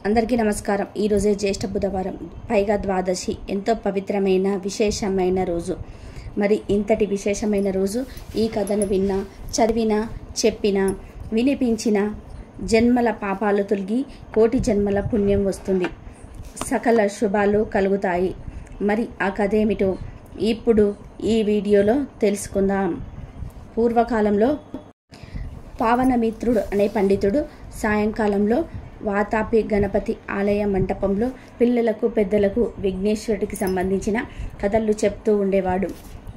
అందరికీ నమస్కారం ఈరోజే జ్యేష్ఠ బుధవారం పైగా ద్వాదశి ఎంతో పవిత్రమైన విశేషమైన రోజు మరి ఇంతటి విశేషమైన రోజు ఈ కథను విన్నా చదివినా చెప్పినా వినిపించిన జన్మల పాపాలు తొలగి కోటి జన్మల పుణ్యం వస్తుంది సకల శుభాలు కలుగుతాయి మరి ఆ కథ ఏమిటో ఇప్పుడు ఈ వీడియోలో తెలుసుకుందాం పూర్వకాలంలో పావనమిత్రుడు అనే పండితుడు సాయంకాలంలో వాతాపి గణపతి ఆలయ మంటపంలో పిల్లలకు పెద్దలకు విఘ్నేశ్వరుడికి సంబంధించిన కథలు చెప్తూ ఉండేవాడు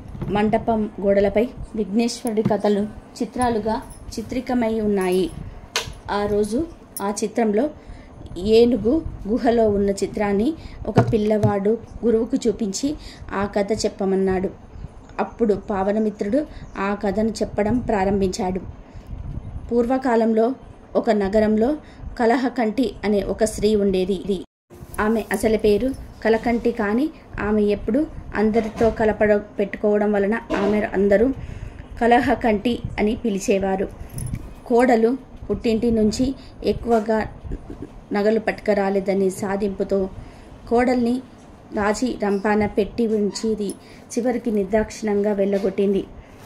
మంటపం గోడలపై విఘ్నేశ్వరుడి కథలు చిత్రాలుగా చిత్రికమై ఉన్నాయి ఆ రోజు ఆ చిత్రంలో ఏనుగు గుహలో ఉన్న చిత్రాన్ని ఒక పిల్లవాడు గురువుకు చూపించి ఆ కథ చెప్పమన్నాడు అప్పుడు పావనమిత్రుడు ఆ కథను చెప్పడం ప్రారంభించాడు పూర్వకాలంలో ఒక నగరంలో కలహకంటి అనే ఒక స్త్రీ ఉండేది ఆమె అసలు పేరు కలకంటి కానీ ఆమె ఎప్పుడు అందరితో కలపడ పెట్టుకోవడం వలన ఆమె అందరూ కలహకంటి అని పిలిచేవారు కోడలు పుట్టింటి నుంచి ఎక్కువగా నగలు పట్టుకరాలేదని సాధింపుతో కోడల్ని రాజీ రంపాన పెట్టి ఉంచేది చివరికి నిర్దాక్షిణంగా వెళ్ళగొట్టింది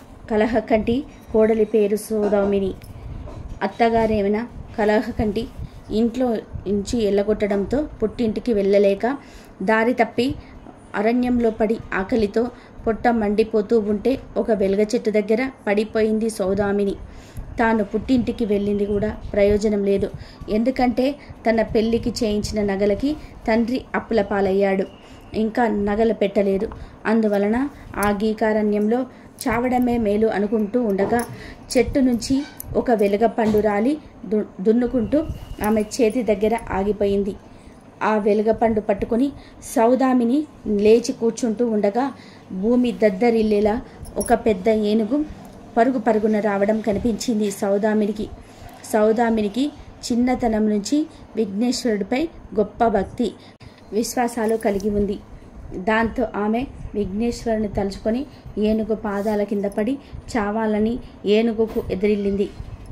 కలహకంటి కోడలి పేరు సోదౌమిని అత్తగారేమైనా కలహకంటి ఇంట్లో నుంచి ఎల్లగొట్టడంతో పుట్టింటికి వెళ్ళలేక దారి తప్పి అరణ్యంలో పడి ఆకలితో పొట్ట మండిపోతూ ఉంటే ఒక వెలుగ చెట్టు దగ్గర పడిపోయింది సౌదామిని తాను పుట్టింటికి వెళ్ళింది కూడా ప్రయోజనం లేదు ఎందుకంటే తన పెళ్లికి చేయించిన నగలకి తండ్రి అప్పుల పాలయ్యాడు ఇంకా నగలు పెట్టలేదు అందువలన ఆ గీకారణ్యంలో చావడమే మేలు అనుకుంటూ ఉండగా చెట్టు నుంచి ఒక వెలుగపండు రాలి దు దున్నుకుంటూ ఆమె చేతి దగ్గర ఆగిపోయింది ఆ వెలుగపండు పట్టుకొని సౌదామిని లేచి కూర్చుంటూ ఉండగా భూమి దద్దరిల్లేలా ఒక పెద్ద ఏనుగు పరుగు పరుగున రావడం కనిపించింది సౌదామినికి సౌదామినికి చిన్నతనం నుంచి విఘ్నేశ్వరుడిపై గొప్ప భక్తి విశ్వాసాలు కలిగి ఉంది దాంతో ఆమె విఘ్నేశ్వరుని తలుచుకొని ఏనుగు పాదాల కింద పడి చావాలని ఏనుగుకు ఎదిరిల్లింది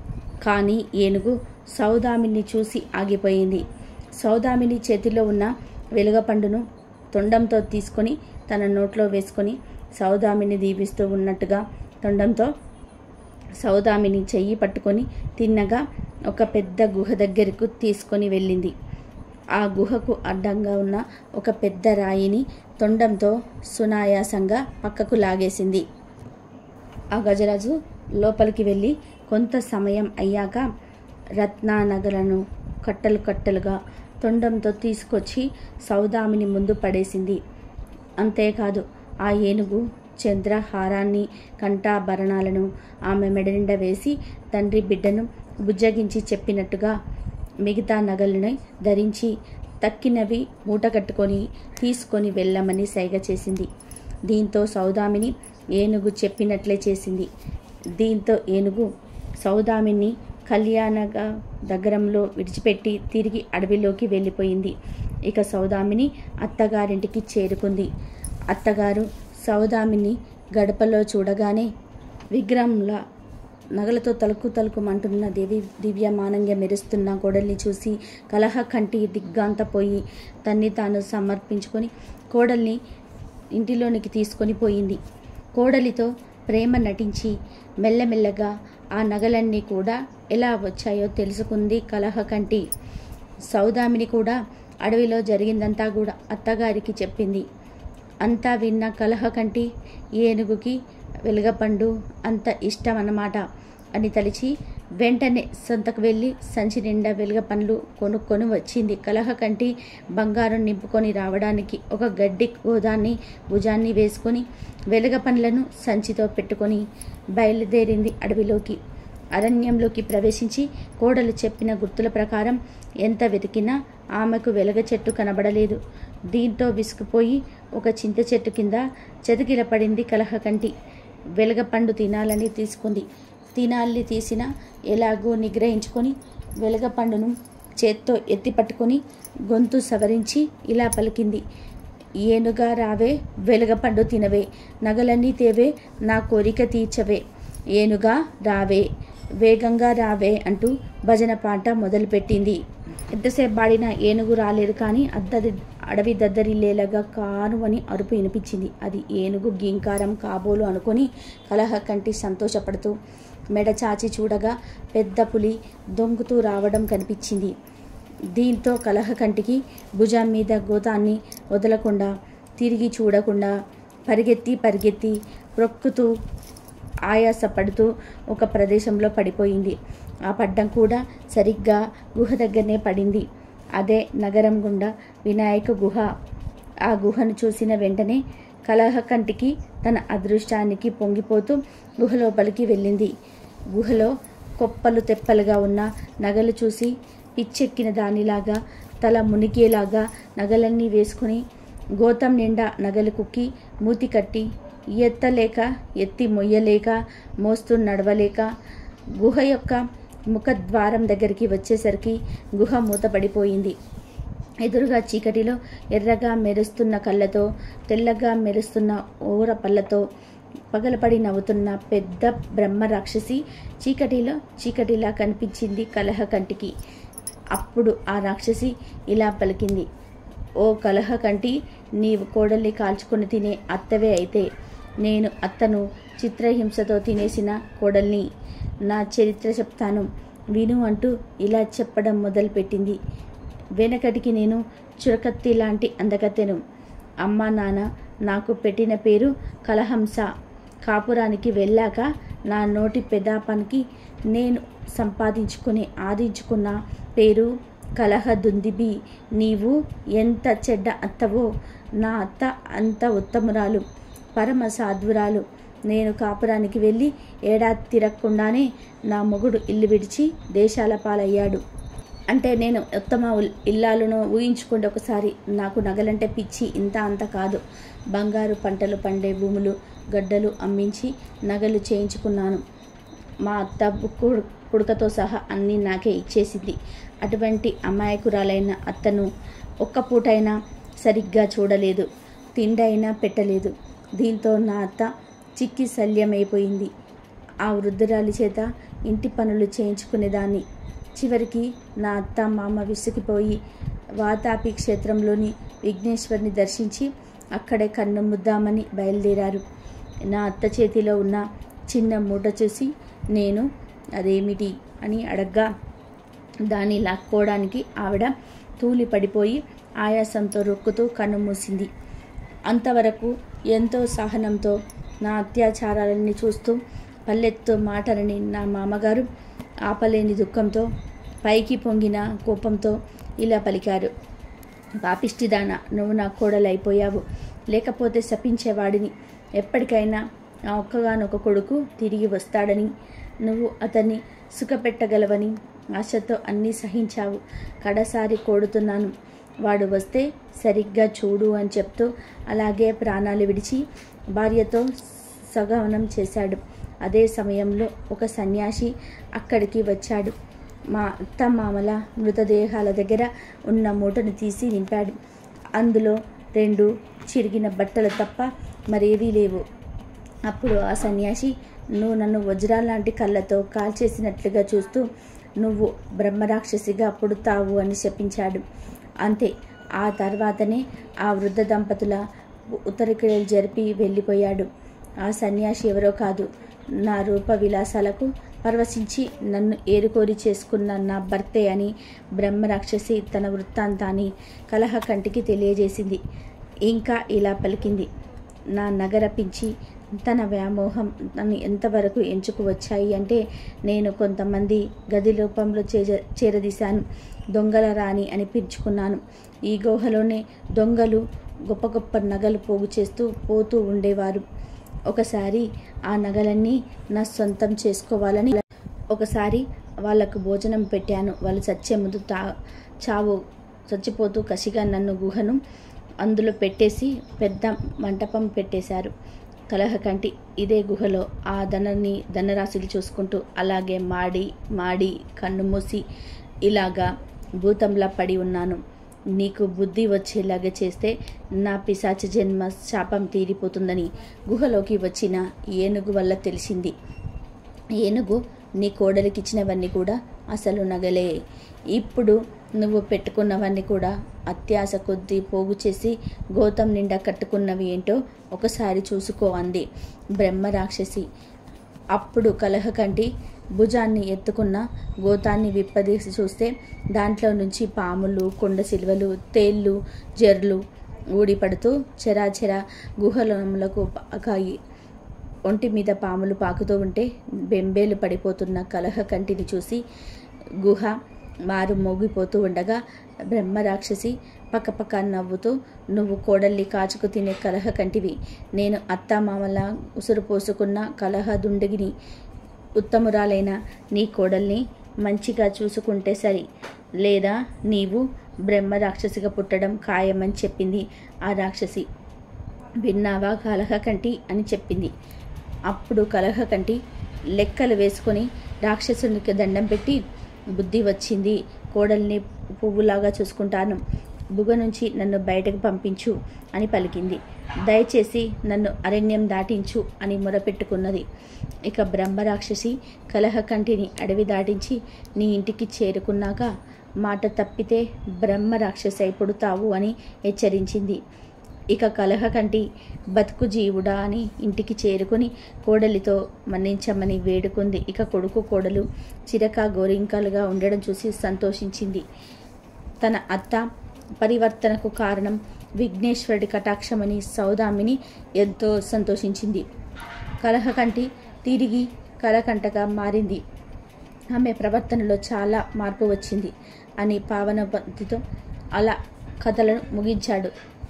కానీ ఏనుగు సౌదామిని చూసి ఆగిపోయింది సౌదామిని చేతిలో ఉన్న వెలుగపండును తొండంతో తీసుకొని తన నోట్లో వేసుకొని సౌదామిని దీవిస్తూ ఉన్నట్టుగా తొండంతో సౌదామిని చెయ్యి పట్టుకొని తిన్నగా ఒక పెద్ద గుహ దగ్గరకు తీసుకొని వెళ్ళింది ఆ గుహకు అడ్డంగా ఉన్న ఒక పెద్ద రాయిని తొండంతో సునాయాసంగా పక్కకు లాగేసింది ఆ గజరాజు లోపలికి వెళ్ళి కొంత సమయం అయ్యాక రత్నానగలను కట్టలు కట్టలుగా తొండంతో తీసుకొచ్చి సౌదామిని ముందు పడేసింది అంతేకాదు ఆ ఏనుగు చంద్రహారాన్ని కంఠాభరణాలను ఆమె మెడనిండా వేసి తండ్రి బిడ్డను బుజ్జగించి చెప్పినట్టుగా మిగతా నగలను ధరించి తక్కినవి మూటగట్టుకొని తీసుకొని వెళ్ళమని సైగ చేసింది దీంతో సౌదామిని ఏనుగు చెప్పినట్లే చేసింది దీంతో ఏనుగు సౌదామిని కళ్యాణగా దగ్గరంలో విడిచిపెట్టి తిరిగి అడవిలోకి వెళ్ళిపోయింది ఇక సౌదామిని అత్తగారింటికి చేరుకుంది అత్తగారు సౌదామిని గడపలో చూడగానే విగ్రహంలా నగలతో తలుకు తలుకుమంటున్న దేవి దివ్యమానంగా మెరుస్తున్న కోడల్ని చూసి కలహ కంటి దిగ్గాంతపోయి తన్ని తాను సమర్పించుకొని కోడల్ని ఇంటిలోనికి తీసుకొని పోయింది కోడలితో ప్రేమ నటించి మెల్లమెల్లగా ఆ నగలన్నీ కూడా ఎలా వచ్చాయో తెలుసుకుంది కలహకంటి సౌదామిని కూడా అడవిలో జరిగిందంతా కూడా అత్తగారికి చెప్పింది అంతా విన్న కలహకంటి ఏనుగుకి వెలుగపండు అంత ఇష్టం అన్నమాట అని తలిచి వెంటనే సొంతకు వెళ్ళి సంచి నిండా వెలుగ పండ్లు కొనుక్కొని వచ్చింది కలహకంటి బంగారం నింపుకొని రావడానికి ఒక గడ్డి గోదాన్ని భుజాన్ని వేసుకొని వెలుగ పండ్లను సంచితో పెట్టుకొని బయలుదేరింది అడవిలోకి అరణ్యంలోకి ప్రవేశించి కోడలు చెప్పిన గుర్తుల ప్రకారం ఎంత వెతికినా ఆమెకు వెలగ చెట్టు కనబడలేదు దీంతో విసుకుపోయి ఒక చింత చెట్టు కింద చెతికిల పడింది కలహకంటి వెలగపండు తినాలని తీసుకుంది తినాలి తీసిన ఎలాగో నిగ్రహించుకొని వెలగపండును చేత్తో ఎత్తి పట్టుకొని గొంతు సవరించి ఇలా పలికింది ఏనుగా రావే వెలగపండు తినవే నగలన్నీ తేవే నా కోరిక తీర్చవే ఏనుగా రావే వేగంగా రావే అంటూ భజన పాట మొదలుపెట్టింది ఎంతసేపు బాడినా ఏనుగు రాలేదు కానీ అద్దది అడవి దద్దరిల్లేలాగా కాను అని అరుపు వినిపించింది అది ఏనుగు గీంకారం కాబోలు అనుకొని కలహ కంటి సంతోషపడుతూ మెడ చాచి చూడగా పెద్ద పులి దొంగుతూ రావడం కనిపించింది దీంతో కలహ కంటికి భుజం మీద గోతాన్ని వదలకుండా తిరిగి చూడకుండా పరిగెత్తి పరిగెత్తి ప్రొక్కుతూ ఆయాసపడుతూ ఒక ప్రదేశంలో పడిపోయింది ఆ పడ్డం కూడా సరిగ్గా గుహ దగ్గరనే పడింది అదే నగరం గుండా వినాయక గుహ ఆ గుహను చూసిన వెంటనే కలహ కంటికి తన అదృష్టానికి పొంగిపోతూ గుహ లోపలికి వెళ్ళింది గుహలో కొప్పలు తెప్పలుగా ఉన్న నగలు చూసి పిచ్చెక్కిన దానిలాగా తల మునిగేలాగా నగలన్నీ వేసుకుని గోతం నిండా నగలు కుక్కి మూతి కట్టి ఎత్తలేక ఎత్తి మొయ్యలేక మోస్తూ నడవలేక గుహ యొక్క ముఖద్వారం దగ్గరికి వచ్చేసరికి గుహ మూతపడిపోయింది ఎదురుగా చీకటిలో ఎర్రగా మెరుస్తున్న కళ్ళతో తెల్లగా మెరుస్తున్న ఊర పళ్ళతో పగలపడి నవ్వుతున్న పెద్ద బ్రహ్మ రాక్షసి చీకటిలో చీకటిలా కనిపించింది కలహ కంటికి అప్పుడు ఆ రాక్షసి ఇలా పలికింది ఓ కలహ కంటి నీవు కోడల్ని కాల్చుకొని తినే అత్తవే అయితే నేను అత్తను చిత్రహింసతో తినేసిన కోడల్ని నా చరిత్ర చెప్తాను విను అంటూ ఇలా చెప్పడం మొదలుపెట్టింది వెనకటికి నేను చురకత్తి లాంటి అందగత్తెను అమ్మ నాన్న నాకు పెట్టిన పేరు కలహంస కాపురానికి వెళ్ళాక నా నోటి పెదాపానికి నేను సంపాదించుకుని ఆదించుకున్న పేరు కలహ దుందిబి నీవు ఎంత చెడ్డ అత్తవో నా అత్త అంత ఉత్తమురాలు పరమ సాధ్వురాలు నేను కాపురానికి వెళ్ళి ఏడాది తిరగకుండానే నా మొగుడు ఇల్లు విడిచి దేశాల పాలయ్యాడు అంటే నేను ఉత్తమ ఉల్- ఇల్లాలను ఊహించుకోండి ఒకసారి నాకు నగలంటే పిచ్చి ఇంత అంత కాదు బంగారు పంటలు పండే భూములు గడ్డలు అమ్మించి నగలు చేయించుకున్నాను మా అత్త పుక్కు పుడకతో సహా అన్నీ నాకే ఇచ్చేసింది అటువంటి అమాయకురాలైన అత్తను ఒక్క పూటైనా సరిగ్గా చూడలేదు తిండైనా పెట్టలేదు దీంతో నా అత్త చిక్కి శల్యమైపోయింది ఆ వృద్ధురాలి చేత ఇంటి పనులు చేయించుకునేదాన్ని చివరికి నా అత్త మామ విసిగిపోయి వాతాపి క్షేత్రంలోని విఘ్నేశ్వరిని దర్శించి అక్కడే కన్ను ముద్దామని బయలుదేరారు నా అత్త చేతిలో ఉన్న చిన్న మూట చూసి నేను అదేమిటి అని అడగ్గా దాన్ని లాక్కోవడానికి ఆవిడ తూలి పడిపోయి ఆయాసంతో రొక్కుతూ కన్ను మూసింది అంతవరకు ఎంతో సహనంతో నా అత్యాచారాలని చూస్తూ పల్లెత్తు మాటలని నా మామగారు ఆపలేని దుఃఖంతో పైకి పొంగిన కోపంతో ఇలా పలికారు పాపిష్టిదాన నువ్వు నా కోడలైపోయావు లేకపోతే శపించేవాడిని ఎప్పటికైనా ఆ ఒక్కగానొక కొడుకు తిరిగి వస్తాడని నువ్వు అతన్ని సుఖపెట్టగలవని ఆశతో అన్నీ సహించావు కడసారి కోడుతున్నాను వాడు వస్తే సరిగ్గా చూడు అని చెప్తూ అలాగే ప్రాణాలు విడిచి భార్యతో సగమనం చేశాడు అదే సమయంలో ఒక సన్యాసి అక్కడికి వచ్చాడు మా అత్త మామల మృతదేహాల దగ్గర ఉన్న మూటను తీసి నింపాడు అందులో రెండు చిరిగిన బట్టలు తప్ప మరేవీ లేవు అప్పుడు ఆ సన్యాసి నువ్వు నన్ను వజ్రాల లాంటి కళ్ళతో కాల్చేసినట్లుగా చూస్తూ నువ్వు బ్రహ్మరాక్షసిగా పుడతావు అని శపించాడు అంతే ఆ తర్వాతనే ఆ వృద్ధ దంపతుల ఉత్తరక్రియలు జరిపి వెళ్ళిపోయాడు ఆ సన్యాసి ఎవరో కాదు నా రూప విలాసాలకు పరవశించి నన్ను ఏరుకోరి చేసుకున్న నా భర్తే అని బ్రహ్మరాక్షసి తన వృత్తాంతాన్ని కలహ కంటికి తెలియజేసింది ఇంకా ఇలా పలికింది నా నగర పిచ్చి తన వ్యామోహం నన్ను ఎంతవరకు ఎంచుకు వచ్చాయి అంటే నేను కొంతమంది గది రూపంలో చేజ చేరదీశాను దొంగల రాణి అని పిలుచుకున్నాను ఈ గుహలోనే దొంగలు గొప్ప గొప్ప నగలు పోగు చేస్తూ పోతూ ఉండేవారు ఒకసారి ఆ నగలన్నీ నా సొంతం చేసుకోవాలని ఒకసారి వాళ్ళకు భోజనం పెట్టాను వాళ్ళు చచ్చే ముందు తా చావు చచ్చిపోతూ కసిగా నన్ను గుహను అందులో పెట్టేసి పెద్ద మంటపం పెట్టేశారు కలహకంటి ఇదే గుహలో ఆ ధనాన్ని ధనరాశులు చూసుకుంటూ అలాగే మాడి మాడి కన్ను మూసి ఇలాగా భూతంలా పడి ఉన్నాను నీకు బుద్ధి వచ్చేలాగా చేస్తే నా పిశాచ జన్మ శాపం తీరిపోతుందని గుహలోకి వచ్చిన ఏనుగు వల్ల తెలిసింది ఏనుగు నీ కోడలికిచ్చినవన్నీ కూడా అసలు నగలే ఇప్పుడు నువ్వు పెట్టుకున్నవన్నీ కూడా అత్యాశ కొద్దీ పోగు చేసి గోతం నిండా కట్టుకున్నవి ఏంటో ఒకసారి చూసుకో అంది బ్రహ్మ రాక్షసి అప్పుడు కలహకంటి భుజాన్ని ఎత్తుకున్న గోతాన్ని విప్పదీసి చూస్తే దాంట్లో నుంచి పాములు కొండ సిలువలు తేళ్ళు జర్లు ఊడిపడుతూ చెరాచెర గుహలములకు పాకాయి ఒంటి మీద పాములు పాకుతూ ఉంటే బెంబేలు పడిపోతున్న కలహ కంటిని చూసి గుహ మారు మోగిపోతూ ఉండగా బ్రహ్మ రాక్షసి పక్కపక్క నవ్వుతూ నువ్వు కోడల్ని కాచుకు తినే కలహ కంటివి నేను అత్తామామల ఉసురు పోసుకున్న కలహ దుండగిని ఉత్తమురాలైన నీ కోడల్ని మంచిగా చూసుకుంటే సరి లేదా నీవు బ్రహ్మ రాక్షసిగా పుట్టడం ఖాయమని చెప్పింది ఆ రాక్షసి విన్నావా కలహకంటి అని చెప్పింది అప్పుడు కలహకంటి లెక్కలు వేసుకొని రాక్షసునికి దండం పెట్టి బుద్ధి వచ్చింది కోడల్ని పువ్వులాగా చూసుకుంటాను బుగ నుంచి నన్ను బయటకు పంపించు అని పలికింది దయచేసి నన్ను అరణ్యం దాటించు అని మొరపెట్టుకున్నది ఇక బ్రహ్మరాక్షసి కలహకంటిని అడవి దాటించి నీ ఇంటికి చేరుకున్నాక మాట తప్పితే బ్రహ్మ రాక్షసి పుడతావు అని హెచ్చరించింది ఇక కలహకంటి బతుకు జీవుడా అని ఇంటికి చేరుకుని కోడలితో మన్నించమని వేడుకుంది ఇక కొడుకు కోడలు చిరక గోరింకలుగా ఉండడం చూసి సంతోషించింది తన అత్త పరివర్తనకు కారణం విఘ్నేశ్వరుడి కటాక్షమని సౌదామిని ఎంతో సంతోషించింది కలహకంటి తిరిగి కలకంటగా మారింది ఆమె ప్రవర్తనలో చాలా మార్పు వచ్చింది అని పావనపతితో అలా కథలను ముగించాడు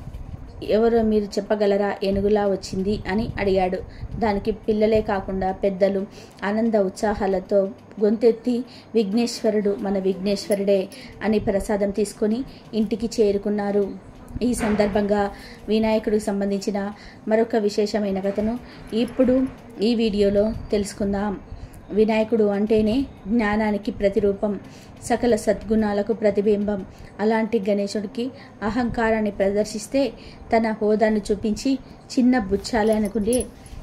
ఎవరో మీరు చెప్పగలరా ఏనుగులా వచ్చింది అని అడిగాడు దానికి పిల్లలే కాకుండా పెద్దలు ఆనంద ఉత్సాహాలతో గొంతెత్తి విఘ్నేశ్వరుడు మన విఘ్నేశ్వరుడే అని ప్రసాదం తీసుకొని ఇంటికి చేరుకున్నారు ఈ సందర్భంగా వినాయకుడికి సంబంధించిన మరొక విశేషమైన కథను ఇప్పుడు ఈ వీడియోలో తెలుసుకుందాం వినాయకుడు అంటేనే జ్ఞానానికి ప్రతిరూపం సకల సద్గుణాలకు ప్రతిబింబం అలాంటి గణేశుడికి అహంకారాన్ని ప్రదర్శిస్తే తన హోదాను చూపించి చిన్న బుచ్చాలి అనుకుంటే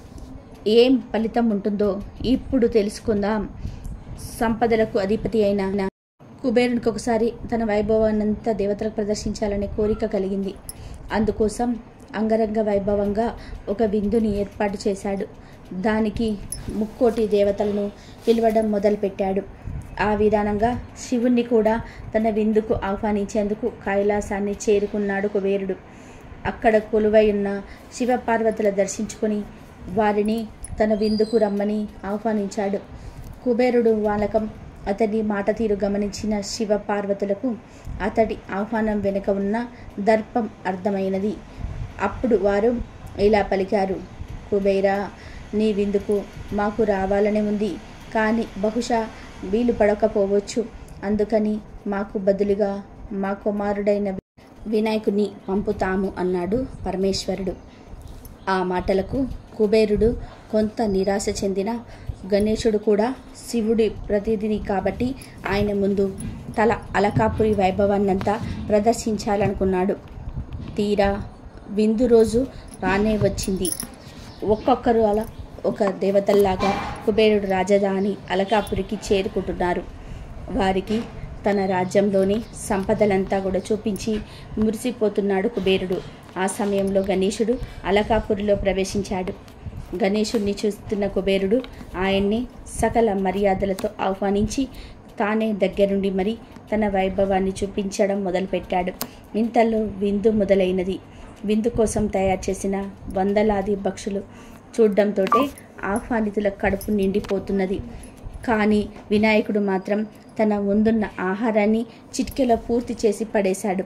ఏం ఫలితం ఉంటుందో ఇప్పుడు తెలుసుకుందాం సంపదలకు అధిపతి అయిన కుబేరునికి ఒకసారి తన వైభవాన్నంతా దేవతలకు ప్రదర్శించాలనే కోరిక కలిగింది అందుకోసం అంగరంగ వైభవంగా ఒక విందుని ఏర్పాటు చేశాడు దానికి ముక్కోటి దేవతలను పిలవడం మొదలుపెట్టాడు ఆ విధానంగా శివుణ్ణి కూడా తన విందుకు ఆహ్వానించేందుకు కైలాసాన్ని చేరుకున్నాడు కుబేరుడు అక్కడ కొలువై ఉన్న శివపార్వతుల దర్శించుకొని వారిని తన విందుకు రమ్మని ఆహ్వానించాడు కుబేరుడు వాలకం అతడి మాట తీరు గమనించిన శివ పార్వతులకు అతడి ఆహ్వానం వెనుక ఉన్న దర్పం అర్థమైనది అప్పుడు వారు ఇలా పలికారు కుబేరా నీ విందుకు మాకు రావాలని ఉంది కానీ బహుశా వీలు పడకపోవచ్చు అందుకని మాకు బదులుగా మా కుమారుడైన వినాయకుని పంపుతాము అన్నాడు పరమేశ్వరుడు ఆ మాటలకు కుబేరుడు కొంత నిరాశ చెందిన గణేశుడు కూడా శివుడి ప్రతినిధి కాబట్టి ఆయన ముందు తల అలకాపురి వైభవాన్నంతా ప్రదర్శించాలనుకున్నాడు తీరా విందు రోజు రానే వచ్చింది ఒక్కొక్కరు అలా ఒక దేవతల్లాగా కుబేరుడు రాజధాని అలకాపురికి చేరుకుంటున్నారు వారికి తన రాజ్యంలోని సంపదలంతా కూడా చూపించి మురిసిపోతున్నాడు కుబేరుడు ఆ సమయంలో గణేశుడు అలకాపురిలో ప్రవేశించాడు గణేశుడిని చూస్తున్న కుబేరుడు ఆయన్ని సకల మర్యాదలతో ఆహ్వానించి తానే దగ్గరుండి మరి తన వైభవాన్ని చూపించడం మొదలుపెట్టాడు ఇంతలో విందు మొదలైనది విందు కోసం తయారు చేసిన వందలాది భక్షులు చూడ్డంతో ఆహ్వానితుల కడుపు నిండిపోతున్నది కానీ వినాయకుడు మాత్రం తన ముందున్న ఆహారాన్ని చిటికెలో పూర్తి చేసి పడేశాడు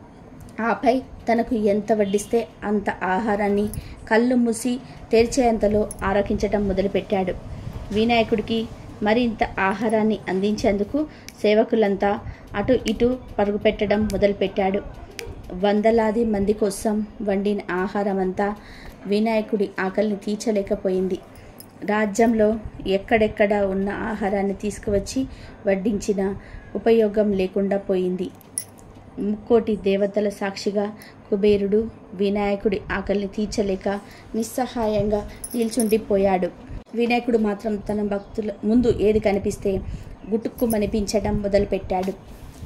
ఆపై తనకు ఎంత వడ్డిస్తే అంత ఆహారాన్ని కళ్ళు మూసి తెరిచేంతలో ఆరగించటం మొదలుపెట్టాడు వినాయకుడికి మరింత ఆహారాన్ని అందించేందుకు సేవకులంతా అటు ఇటు పరుగుపెట్టడం మొదలుపెట్టాడు వందలాది మంది కోసం వండిన ఆహారం అంతా వినాయకుడి ఆకలిని తీర్చలేకపోయింది రాజ్యంలో ఎక్కడెక్కడ ఉన్న ఆహారాన్ని తీసుకువచ్చి వడ్డించిన ఉపయోగం లేకుండా పోయింది ముక్కోటి దేవతల సాక్షిగా కుబేరుడు వినాయకుడి ఆకలిని తీర్చలేక నిస్సహాయంగా నిల్చుండిపోయాడు వినాయకుడు మాత్రం తన భక్తుల ముందు ఏది కనిపిస్తే గుటుక్కుమనిపించడం మొదలుపెట్టాడు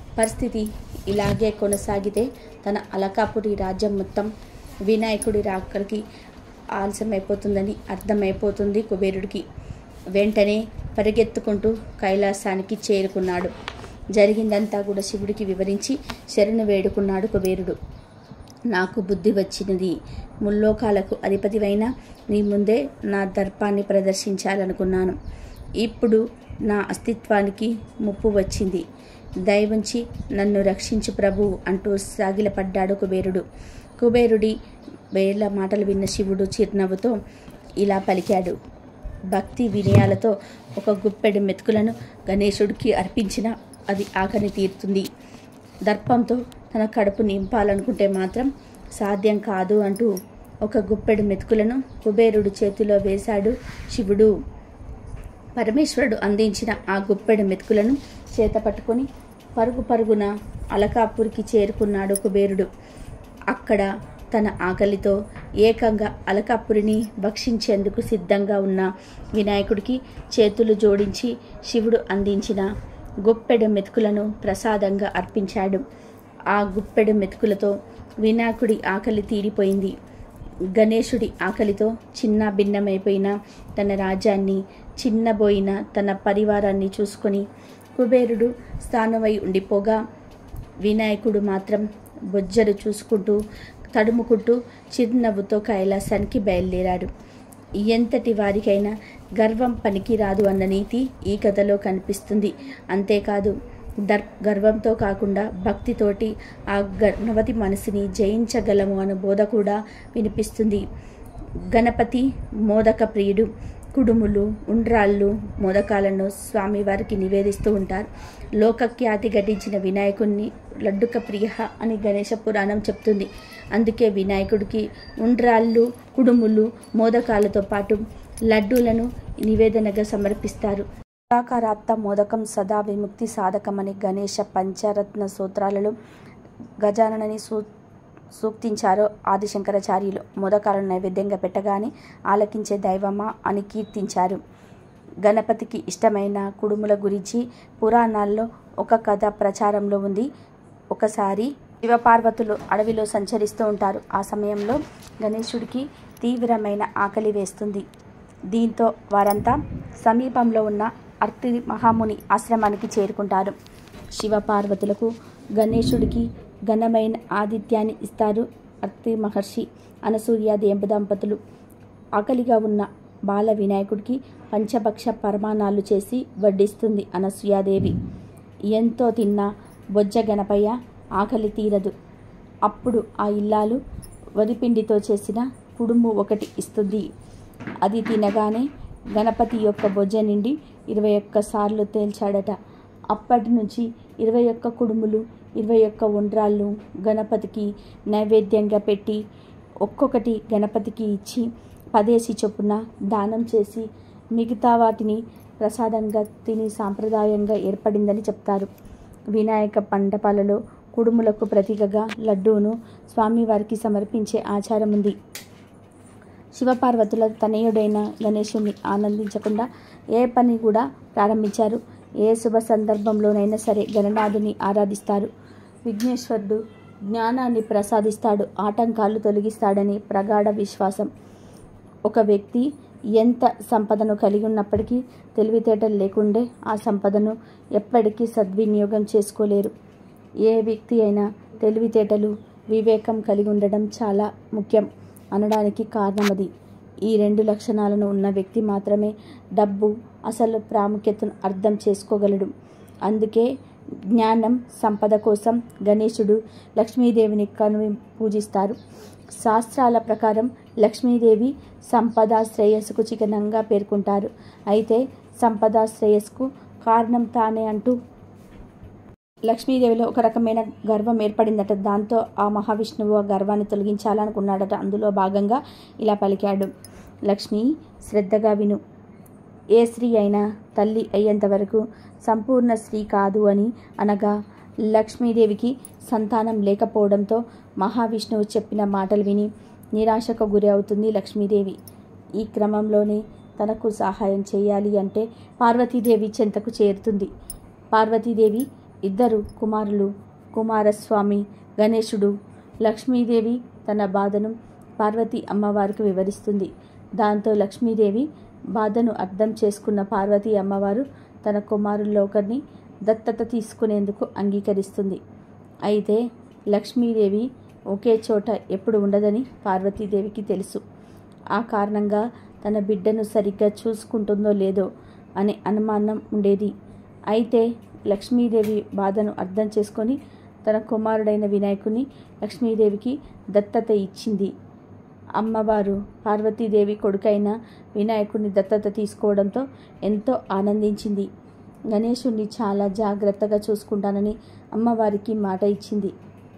పరిస్థితి ఇలాగే కొనసాగితే తన అలకాపురి రాజ్యం మొత్తం వినాయకుడి రాకడికి ఆలస్యమైపోతుందని అర్థమైపోతుంది కుబేరుడికి వెంటనే పరిగెత్తుకుంటూ కైలాసానికి చేరుకున్నాడు జరిగిందంతా కూడా శివుడికి వివరించి శరణు వేడుకున్నాడు కుబేరుడు నాకు బుద్ధి వచ్చినది ముల్లోకాలకు అధిపతివైన నీ ముందే నా దర్పాన్ని ప్రదర్శించాలనుకున్నాను ఇప్పుడు నా అస్తిత్వానికి ముప్పు వచ్చింది దయవుంచి నన్ను రక్షించు ప్రభు అంటూ సాగిలపడ్డాడు కుబేరుడు కుబేరుడి వేల మాటలు విన్న శివుడు చిరునవ్వుతో ఇలా పలికాడు భక్తి వినయాలతో ఒక గుప్పెడు మెతుకులను గణేశుడికి అర్పించిన అది ఆకలి తీరుతుంది దర్పంతో తన కడుపు నింపాలనుకుంటే మాత్రం సాధ్యం కాదు అంటూ ఒక గుప్పెడు మెతుకులను కుబేరుడు చేతిలో వేశాడు శివుడు పరమేశ్వరుడు అందించిన ఆ గుప్పెడు మెతుకులను చేత పట్టుకొని పరుగు పరుగున అలకాపూర్కి చేరుకున్నాడు కుబేరుడు అక్కడ తన ఆకలితో ఏకంగా అలకాపురిని భక్షించేందుకు సిద్ధంగా ఉన్న వినాయకుడికి చేతులు జోడించి శివుడు అందించిన గుప్పెడు మెతుకులను ప్రసాదంగా అర్పించాడు ఆ గుప్పెడు మెతుకులతో వినాయకుడి ఆకలి తీరిపోయింది గణేశుడి ఆకలితో చిన్న భిన్నమైపోయిన తన రాజ్యాన్ని చిన్నబోయిన తన పరివారాన్ని చూసుకొని కుబేరుడు స్థానమై ఉండిపోగా వినాయకుడు మాత్రం బొజ్జలు చూసుకుంటూ తడుముకుంటూ చిరునవ్వుతో కైలాసానికి బయలుదేరాడు ఎంతటి వారికైనా గర్వం పనికిరాదు అన్న నీతి ఈ కథలో కనిపిస్తుంది అంతేకాదు దర్ గర్వంతో కాకుండా భక్తితోటి ఆ గణపతి మనసుని జయించగలము అన్న బోధ కూడా వినిపిస్తుంది గణపతి మోదక ప్రియుడు కుడుములు ఉండ్రాళ్ళు మోదకాలను స్వామివారికి నివేదిస్తూ ఉంటారు లోకఖ్యాతి ఘటించిన వినాయకుడిని లడ్డుక ప్రియ అని గణేశ పురాణం చెప్తుంది అందుకే వినాయకుడికి ఉండ్రాళ్ళు కుడుములు మోదకాలతో పాటు లడ్డూలను నివేదనగా సమర్పిస్తారు నిరాకారాత్త మోదకం సదా విముక్తి సాధకమని గణేశ పంచరత్న సూత్రాలలో గజాననని సూ సూక్తించారో ఆదిశంకరాచార్యులు మోదకాలను నైవేద్యంగా పెట్టగానే ఆలకించే దైవమా అని కీర్తించారు గణపతికి ఇష్టమైన కుడుముల గురించి పురాణాల్లో ఒక కథ ప్రచారంలో ఉంది ఒకసారి శివపార్వతులు అడవిలో సంచరిస్తూ ఉంటారు ఆ సమయంలో గణేశుడికి తీవ్రమైన ఆకలి వేస్తుంది దీంతో వారంతా సమీపంలో ఉన్న అర్తి మహాముని ఆశ్రమానికి చేరుకుంటారు శివపార్వతులకు గణేశుడికి ఘనమైన ఆతిథ్యాన్ని ఇస్తారు అర్తి మహర్షి అనసూయ దేంప దంపతులు ఆకలిగా ఉన్న బాల వినాయకుడికి పంచభక్ష పరమాణాలు చేసి వడ్డిస్తుంది అనసూయాదేవి ఎంతో తిన్న బొజ్జ గణపయ్య ఆకలి తీరదు అప్పుడు ఆ ఇల్లాలు వరిపిండితో చేసిన కుడుము ఒకటి ఇస్తుంది అది తినగానే గణపతి యొక్క బొజ్జ నిండి ఇరవై ఒక్క సార్లు తేల్చాడట అప్పటి నుంచి ఇరవై ఒక్క కుడుములు ఇరవై ఒక్క ఉండ్రాళ్ళు గణపతికి నైవేద్యంగా పెట్టి ఒక్కొక్కటి గణపతికి ఇచ్చి పదేసి చొప్పున దానం చేసి మిగతా వాటిని ప్రసాదంగా తిని సాంప్రదాయంగా ఏర్పడిందని చెప్తారు వినాయక మండపాలలో కుడుములకు ప్రతీకగా లడ్డూను స్వామివారికి సమర్పించే ఆచారం ఉంది శివపార్వతుల తనయుడైన గణేశుని ఆనందించకుండా ఏ పని కూడా ప్రారంభించారు ఏ శుభ సందర్భంలోనైనా సరే గణనాథుని ఆరాధిస్తారు విఘ్నేశ్వరుడు జ్ఞానాన్ని ప్రసాదిస్తాడు ఆటంకాలు తొలగిస్తాడని ప్రగాఢ విశ్వాసం ఒక వ్యక్తి ఎంత సంపదను కలిగి ఉన్నప్పటికీ తెలివితేటలు లేకుండే ఆ సంపదను ఎప్పటికీ సద్వినియోగం చేసుకోలేరు ఏ వ్యక్తి అయినా తెలివితేటలు వివేకం కలిగి ఉండడం చాలా ముఖ్యం అనడానికి కారణం అది ఈ రెండు లక్షణాలను ఉన్న వ్యక్తి మాత్రమే డబ్బు అసలు ప్రాముఖ్యతను అర్థం చేసుకోగలడు అందుకే జ్ఞానం సంపద కోసం గణేశుడు లక్ష్మీదేవిని కను పూజిస్తారు శాస్త్రాల ప్రకారం లక్ష్మీదేవి సంపద శ్రేయస్సుకు చిహ్నంగా పేర్కొంటారు అయితే సంపద శ్రేయస్సుకు కారణం తానే అంటూ లక్ష్మీదేవిలో ఒక రకమైన గర్వం ఏర్పడిందట దాంతో ఆ మహావిష్ణువు ఆ గర్వాన్ని తొలగించాలనుకున్నాడట అందులో భాగంగా ఇలా పలికాడు లక్ష్మి శ్రద్ధగా విను ఏ స్త్రీ అయినా తల్లి అయ్యేంత వరకు సంపూర్ణ స్త్రీ కాదు అని అనగా లక్ష్మీదేవికి సంతానం లేకపోవడంతో మహావిష్ణువు చెప్పిన మాటలు విని నిరాశకు గురి అవుతుంది లక్ష్మీదేవి ఈ క్రమంలోనే తనకు సహాయం చేయాలి అంటే పార్వతీదేవి చెంతకు చేరుతుంది పార్వతీదేవి ఇద్దరు కుమారులు కుమారస్వామి గణేశుడు లక్ష్మీదేవి తన బాధను పార్వతీ అమ్మవారికి వివరిస్తుంది దాంతో లక్ష్మీదేవి బాధను అర్థం చేసుకున్న పార్వతీ అమ్మవారు తన కుమారుల్లో ఒకరిని దత్తత తీసుకునేందుకు అంగీకరిస్తుంది అయితే లక్ష్మీదేవి ఒకే చోట ఎప్పుడు ఉండదని పార్వతీదేవికి తెలుసు ఆ కారణంగా తన బిడ్డను సరిగ్గా చూసుకుంటుందో లేదో అనే అనుమానం ఉండేది అయితే లక్ష్మీదేవి బాధను అర్థం చేసుకొని తన కుమారుడైన వినాయకుని లక్ష్మీదేవికి దత్తత ఇచ్చింది అమ్మవారు పార్వతీదేవి కొడుకైన వినాయకుడిని దత్తత తీసుకోవడంతో ఎంతో ఆనందించింది గణేశుణ్ణి చాలా జాగ్రత్తగా చూసుకుంటానని అమ్మవారికి మాట ఇచ్చింది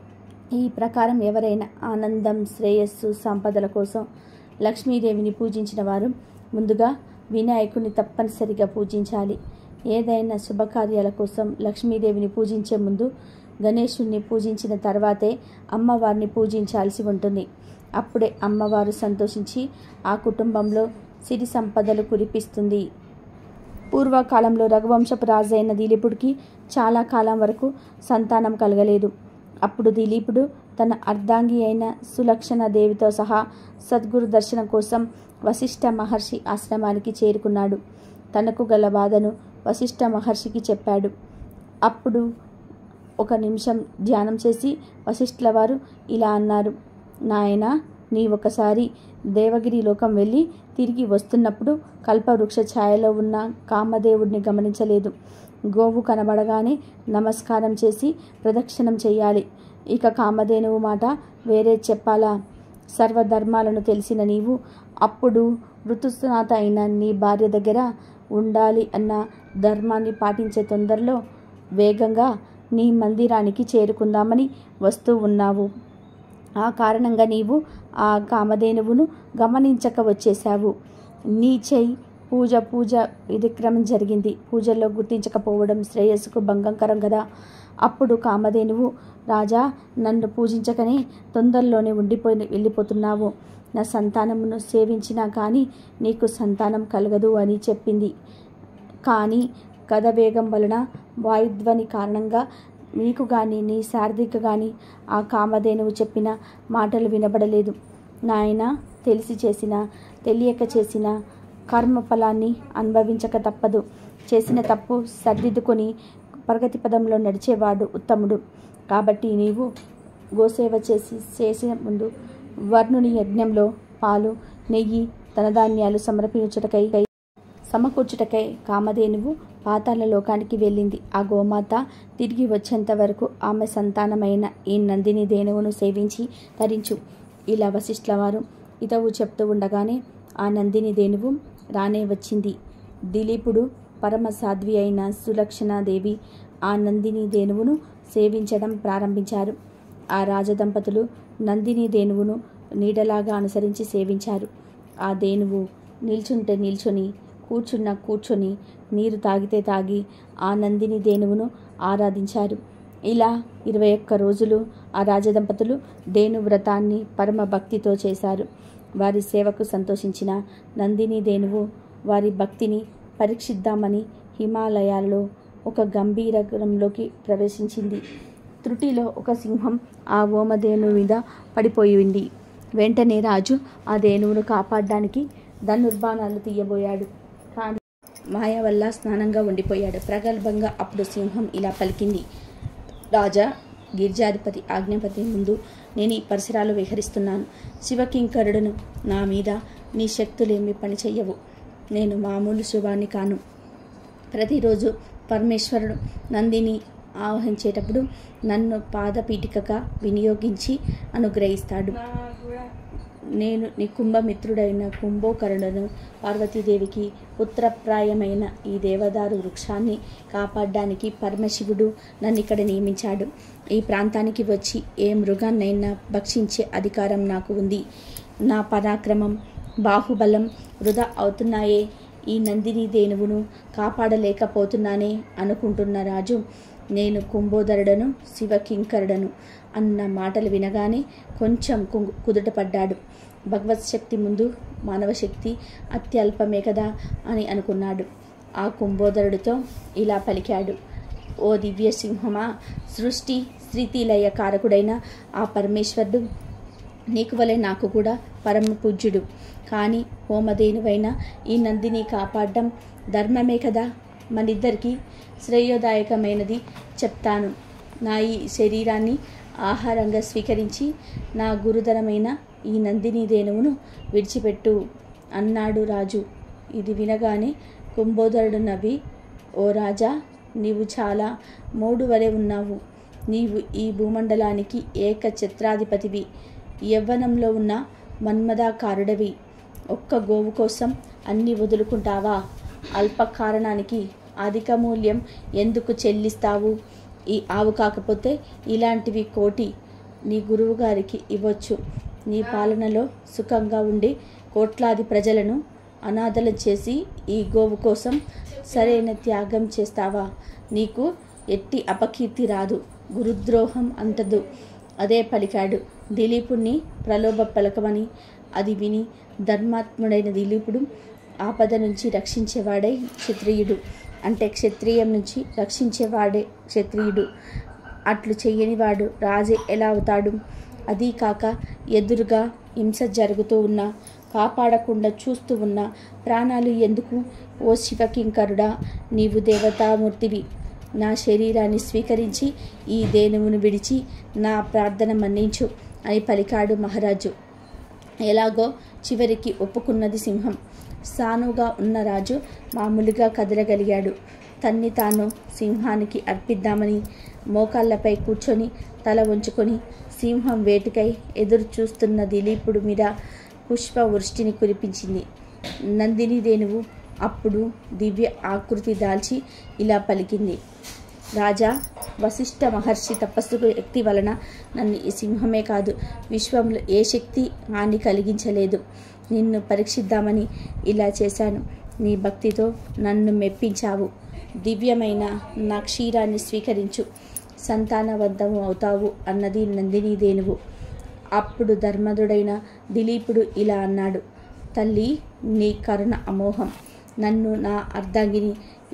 ఈ ప్రకారం ఎవరైనా ఆనందం శ్రేయస్సు సంపదల కోసం లక్ష్మీదేవిని పూజించిన వారు ముందుగా వినాయకుని తప్పనిసరిగా పూజించాలి ఏదైనా శుభకార్యాల కోసం లక్ష్మీదేవిని పూజించే ముందు గణేశుణ్ణి పూజించిన తర్వాతే అమ్మవారిని పూజించాల్సి ఉంటుంది అప్పుడే అమ్మవారు సంతోషించి ఆ కుటుంబంలో సిరి సంపదలు కురిపిస్తుంది పూర్వకాలంలో రఘువంశపు రాజైన దిలీపుడికి చాలా కాలం వరకు సంతానం కలగలేదు అప్పుడు దిలీపుడు తన అర్ధాంగి అయిన సులక్షణ దేవితో సహా సద్గురు దర్శనం కోసం వశిష్ఠ మహర్షి ఆశ్రమానికి చేరుకున్నాడు తనకు గల బాధను వశిష్ఠ మహర్షికి చెప్పాడు అప్పుడు ఒక నిమిషం ధ్యానం చేసి వశిష్ఠుల వారు ఇలా అన్నారు నాయన నీ ఒకసారి దేవగిరి లోకం వెళ్ళి తిరిగి వస్తున్నప్పుడు కల్పవృక్ష ఛాయలో ఉన్న కామదేవుడిని గమనించలేదు గోవు కనబడగానే నమస్కారం చేసి ప్రదక్షిణం చేయాలి ఇక కామధేనువు మాట వేరే చెప్పాలా సర్వధర్మాలను తెలిసిన నీవు అప్పుడు ఋతుస్నాత అయిన నీ భార్య దగ్గర ఉండాలి అన్న ధర్మాన్ని పాటించే తొందరలో వేగంగా నీ మందిరానికి చేరుకుందామని వస్తూ ఉన్నావు ఆ కారణంగా నీవు ఆ కామధేనువును గమనించక వచ్చేశావు నీ చెయ్యి పూజ పూజ విధిక్రమం జరిగింది పూజల్లో గుర్తించకపోవడం శ్రేయస్సుకు భంగంకరం కదా అప్పుడు కామధేనువు రాజా నన్ను పూజించకనే తొందరలోనే ఉండిపోయి వెళ్ళిపోతున్నావు నా సంతానమును సేవించినా కానీ నీకు సంతానం కలగదు అని చెప్పింది కానీ కథ వేగం వలన వాయుధ్వని కారణంగా నీకు కానీ నీ శారదిక కానీ ఆ కామధేనువు చెప్పిన మాటలు వినబడలేదు నాయన తెలిసి చేసిన తెలియక చేసిన కర్మ ఫలాన్ని అనుభవించక తప్పదు చేసిన తప్పు సర్దిద్దుకొని ప్రగతి పదంలో నడిచేవాడు ఉత్తముడు కాబట్టి నీవు గోసేవ చేసి చేసిన ముందు వర్ణుని యజ్ఞంలో పాలు నెయ్యి ధనధాన్యాలు సమర్పించుటకై సమకూర్చుటకై కామధేనువు పాతాళ లోకానికి వెళ్ళింది ఆ గోమాత తిరిగి వచ్చేంత వరకు ఆమె సంతానమైన ఈ నందిని ధేనువును సేవించి తరించు ఇలా వశిష్ఠుల వారు ఇతవు చెప్తూ ఉండగానే ఆ నందిని ధేనువు రానే వచ్చింది దిలీపుడు పరమ సాధ్వి అయిన సులక్షణాదేవి ఆ నందిని ధేనువును సేవించడం ప్రారంభించారు ఆ రాజదంపతులు నందిని ధేనువును నీడలాగా అనుసరించి సేవించారు ఆ ధేనువు నిల్చుంటే నిల్చొని కూర్చున్న కూర్చొని నీరు తాగితే తాగి ఆ నందిని ధేనువును ఆరాధించారు ఇలా ఇరవై ఒక్క రోజులు ఆ రాజదంపతులు ధేను వ్రతాన్ని పరమ భక్తితో చేశారు వారి సేవకు సంతోషించిన నందిని ధేనువు వారి భక్తిని పరీక్షిద్దామని హిమాలయాలలో ఒక గంభీరంలోకి ప్రవేశించింది త్రుటిలో ఒక సింహం ఆ ఓమధేను మీద పడిపోయింది వెంటనే రాజు ఆ ధేనువును కాపాడడానికి ధనుర్బాణాలు తీయబోయాడు కానీ మాయ వల్ల స్నానంగా ఉండిపోయాడు ప్రగల్భంగా అప్పుడు సింహం ఇలా పలికింది రాజా గిరిజాధిపతి ఆజ్ఞాపతి ముందు నేను ఈ పరిసరాలు విహరిస్తున్నాను శివకింకరుడును నా మీద నీ శక్తులేమి పని చెయ్యవు నేను మామూలు శుభాన్ని కాను ప్రతిరోజు పరమేశ్వరుడు నందిని ఆవహించేటప్పుడు నన్ను పాదపీఠికగా వినియోగించి అనుగ్రహిస్తాడు నేను నీ కుంభమిత్రుడైన కుంభోకరుణను పార్వతీదేవికి పుత్రప్రాయమైన ఈ దేవదారు వృక్షాన్ని కాపాడడానికి పరమశివుడు నన్ను ఇక్కడ నియమించాడు ఈ ప్రాంతానికి వచ్చి ఏ మృగాన్నైనా భక్షించే అధికారం నాకు ఉంది నా పరాక్రమం బాహుబలం వృధా అవుతున్నాయే ఈ నందిని దేనువును కాపాడలేకపోతున్నానే అనుకుంటున్న రాజు నేను కుంభోదరుడను శివకింకరుడను అన్న మాటలు వినగానే కొంచెం కుంగు కుదుటపడ్డాడు భగవత్ శక్తి ముందు మానవ శక్తి అత్యల్పమే కదా అని అనుకున్నాడు ఆ కుంభోదరుడితో ఇలా పలికాడు ఓ దివ్య సింహమా సృష్టి స్థితిలయ కారకుడైన ఆ పరమేశ్వరుడు నీకు వలె నాకు కూడా పరమ పూజ్యుడు కానీ హోమధేనువైన ఈ నందిని కాపాడడం ధర్మమే కదా మనిద్దరికీ శ్రేయోదాయకమైనది చెప్తాను నా ఈ శరీరాన్ని ఆహారంగా స్వీకరించి నా గురుతరమైన ఈ నందిని ధేనువును విడిచిపెట్టు అన్నాడు రాజు ఇది వినగానే కుంభోదరుడు నవ్వి ఓ రాజా నీవు చాలా మోడు వలె ఉన్నావు నీవు ఈ భూమండలానికి ఏక ఛత్రాధిపతివి యవ్వనంలో ఉన్న మన్మదాకారుడవి ఒక్క గోవు కోసం అన్ని వదులుకుంటావా అల్ప కారణానికి అధిక మూల్యం ఎందుకు చెల్లిస్తావు ఈ ఆవు కాకపోతే ఇలాంటివి కోటి నీ గురువు గారికి ఇవ్వచ్చు నీ పాలనలో సుఖంగా ఉండి కోట్లాది ప్రజలను అనాథలు చేసి ఈ గోవు కోసం సరైన త్యాగం చేస్తావా నీకు ఎట్టి అపకీర్తి రాదు గురుద్రోహం అంటదు అదే పలికాడు దిలీపుణ్ణి ప్రలోభ పలకమని అది విని ధర్మాత్ముడైన దిలీపుడు ఆపద నుంచి రక్షించేవాడే క్షత్రియుడు అంటే క్షత్రియం నుంచి రక్షించేవాడే క్షత్రియుడు అట్లు చెయ్యనివాడు రాజే ఎలా అవుతాడు అదీ కాక ఎదురుగా హింస జరుగుతూ ఉన్నా కాపాడకుండా చూస్తూ ఉన్న ప్రాణాలు ఎందుకు ఓ శివకింకరుడా నీవు దేవతామూర్తివి నా శరీరాన్ని స్వీకరించి ఈ దేనువును విడిచి నా ప్రార్థన మన్నించు అని పలికాడు మహారాజు ఎలాగో చివరికి ఒప్పుకున్నది సింహం సానుగా ఉన్న రాజు మామూలుగా కదలగలిగాడు తన్ని తాను సింహానికి అర్పిద్దామని మోకాళ్ళపై కూర్చొని తల ఉంచుకొని సింహం వేటుకై ఎదురు చూస్తున్న దిలీపుడు మీద పుష్ప వృష్టిని కురిపించింది నందిని దేనువు అప్పుడు దివ్య ఆకృతి దాల్చి ఇలా పలికింది రాజా వశిష్ఠ మహర్షి తపస్సు శక్తి వలన నన్ను ఈ సింహమే కాదు విశ్వంలో ఏ శక్తి హాని కలిగించలేదు నిన్ను పరీక్షిద్దామని ఇలా చేశాను నీ భక్తితో నన్ను మెప్పించావు దివ్యమైన నా క్షీరాన్ని స్వీకరించు సంతానవంతము అవుతావు అన్నది నందిని దేనువు అప్పుడు ధర్మదుడైన దిలీపుడు ఇలా అన్నాడు తల్లి నీ కరుణ అమోహం నన్ను నా అర్ధాంగిని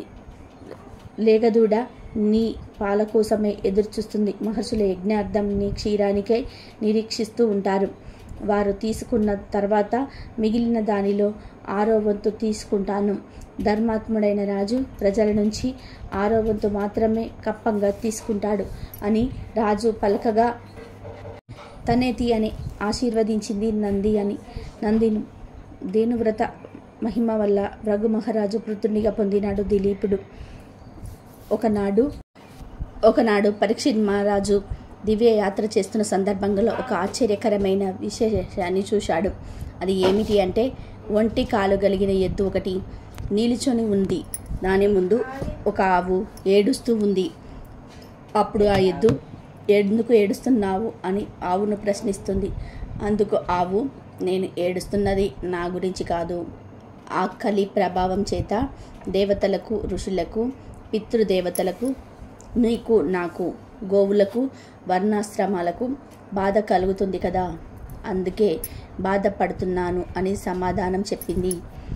లేగదూడ నీ పాల కోసమే ఎదురుచూస్తుంది మహర్షుల యజ్ఞార్థం నీ క్షీరానికై నిరీక్షిస్తూ ఉంటారు వారు తీసుకున్న తర్వాత మిగిలిన దానిలో ఆరో వంతు తీసుకుంటాను ధర్మాత్ముడైన రాజు ప్రజల నుంచి ఆరో వంతు మాత్రమే కప్పంగా తీసుకుంటాడు అని రాజు పలకగా తనేతి అని ఆశీర్వదించింది నంది అని నందిను దేనువ్రత మహిమ వల్ల రఘు మహారాజు పుత్రునిగా పొందినాడు దిలీపుడు ఒకనాడు ఒకనాడు పరీక్షిత్ మహారాజు దివ్య యాత్ర చేస్తున్న సందర్భంలో ఒక ఆశ్చర్యకరమైన విశేషాన్ని చూశాడు అది ఏమిటి అంటే ఒంటి కాలు కలిగిన ఎద్దు ఒకటి నిలుచొని ఉంది దాని ముందు ఒక ఆవు ఏడుస్తూ ఉంది అప్పుడు ఆ ఎద్దు ఎందుకు ఏడుస్తున్నావు అని ఆవును ప్రశ్నిస్తుంది అందుకు ఆవు నేను ఏడుస్తున్నది నా గురించి కాదు ఆ కలి ప్రభావం చేత దేవతలకు ఋషులకు పితృదేవతలకు నీకు నాకు గోవులకు వర్ణాశ్రమాలకు బాధ కలుగుతుంది కదా అందుకే బాధపడుతున్నాను అని సమాధానం చెప్పింది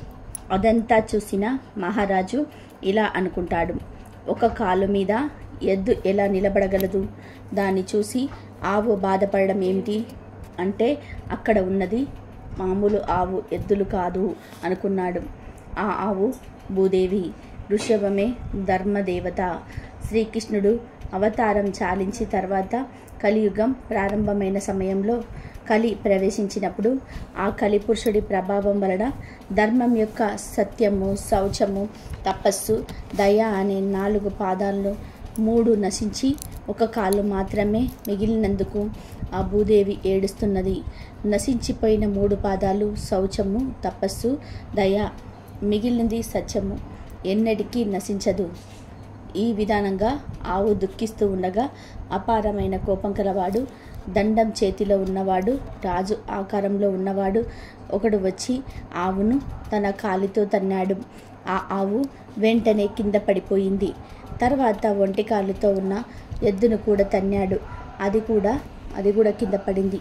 అదంతా చూసిన మహారాజు ఇలా అనుకుంటాడు ఒక కాలు మీద ఎద్దు ఎలా నిలబడగలదు దాన్ని చూసి ఆవు బాధపడడం ఏమిటి అంటే అక్కడ ఉన్నది మామూలు ఆవు ఎద్దులు కాదు అనుకున్నాడు ఆ ఆవు భూదేవి వృషభమే ధర్మదేవత శ్రీకృష్ణుడు అవతారం చాలించి తర్వాత కలియుగం ప్రారంభమైన సమయంలో కలి ప్రవేశించినప్పుడు ఆ కలిపురుషుడి ప్రభావం వలన ధర్మం యొక్క సత్యము శౌచము తపస్సు దయ అనే నాలుగు పాదాల్లో మూడు నశించి ఒక కాలు మాత్రమే మిగిలినందుకు ఆ భూదేవి ఏడుస్తున్నది నశించిపోయిన మూడు పాదాలు శౌచము తపస్సు దయ మిగిలినది సత్యము ఎన్నటికీ నశించదు ఈ విధానంగా ఆవు దుఃఖిస్తూ ఉండగా అపారమైన కోపం కలవాడు దండం చేతిలో ఉన్నవాడు రాజు ఆకారంలో ఉన్నవాడు ఒకడు వచ్చి ఆవును తన కాలితో తన్నాడు ఆ ఆవు వెంటనే కింద పడిపోయింది తర్వాత ఒంటి కాలుతో ఉన్న ఎద్దును కూడా తన్నాడు అది కూడా అది కూడా కింద పడింది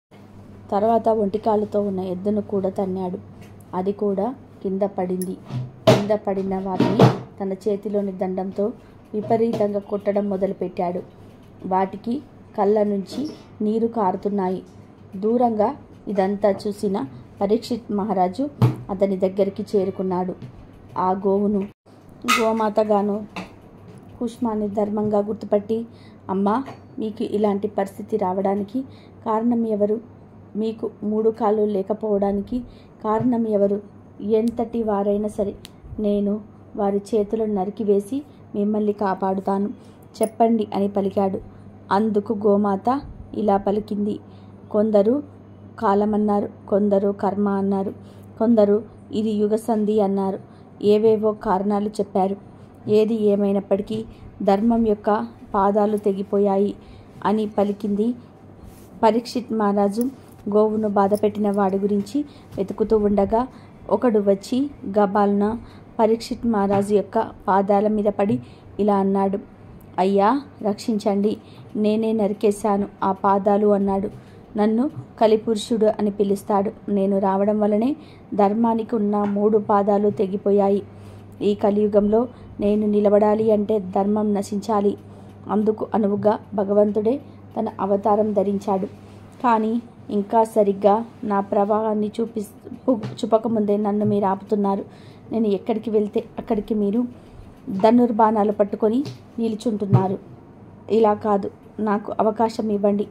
తర్వాత ఒంటి కాలుతో ఉన్న ఎద్దును కూడా తన్నాడు అది కూడా కింద పడింది కింద పడిన వాటిని తన చేతిలోని దండంతో విపరీతంగా కొట్టడం మొదలుపెట్టాడు వాటికి కళ్ళ నుంచి నీరు కారుతున్నాయి దూరంగా ఇదంతా చూసిన పరీక్షిత్ మహారాజు అతని దగ్గరికి చేరుకున్నాడు ఆ గోవును గోమాతగాను కుష్మాన్ని ధర్మంగా గుర్తుపట్టి అమ్మా మీకు ఇలాంటి పరిస్థితి రావడానికి కారణం ఎవరు మీకు మూడు కాళ్ళు లేకపోవడానికి కారణం ఎవరు ఎంతటి వారైనా సరే నేను వారి చేతులను నరికివేసి మిమ్మల్ని కాపాడుతాను చెప్పండి అని పలికాడు అందుకు గోమాత ఇలా పలికింది కొందరు కాలమన్నారు కొందరు కర్మ అన్నారు కొందరు ఇది యుగసంధి అన్నారు ఏవేవో కారణాలు చెప్పారు ఏది ఏమైనప్పటికీ ధర్మం యొక్క పాదాలు తెగిపోయాయి అని పలికింది పరీక్షిత్ మహారాజు గోవును బాధపెట్టిన వాడి గురించి వెతుకుతూ ఉండగా ఒకడు వచ్చి గబాల్న పరీక్షిత్ మహారాజు యొక్క పాదాల మీద పడి ఇలా అన్నాడు అయ్యా రక్షించండి నేనే నరికేశాను ఆ పాదాలు అన్నాడు నన్ను కలిపురుషుడు అని పిలుస్తాడు నేను రావడం వలనే ధర్మానికి ఉన్న మూడు పాదాలు తెగిపోయాయి ఈ కలియుగంలో నేను నిలబడాలి అంటే ధర్మం నశించాలి అందుకు అనువుగా భగవంతుడే తన అవతారం ధరించాడు కానీ ఇంకా సరిగ్గా నా ప్రవాహాన్ని చూపి చూపకముందే నన్ను మీరు ఆపుతున్నారు నేను ఎక్కడికి వెళ్తే అక్కడికి మీరు ధనుర్బాణాలు పట్టుకొని నిల్చుంటున్నారు ఇలా కాదు నాకు అవకాశం ఇవ్వండి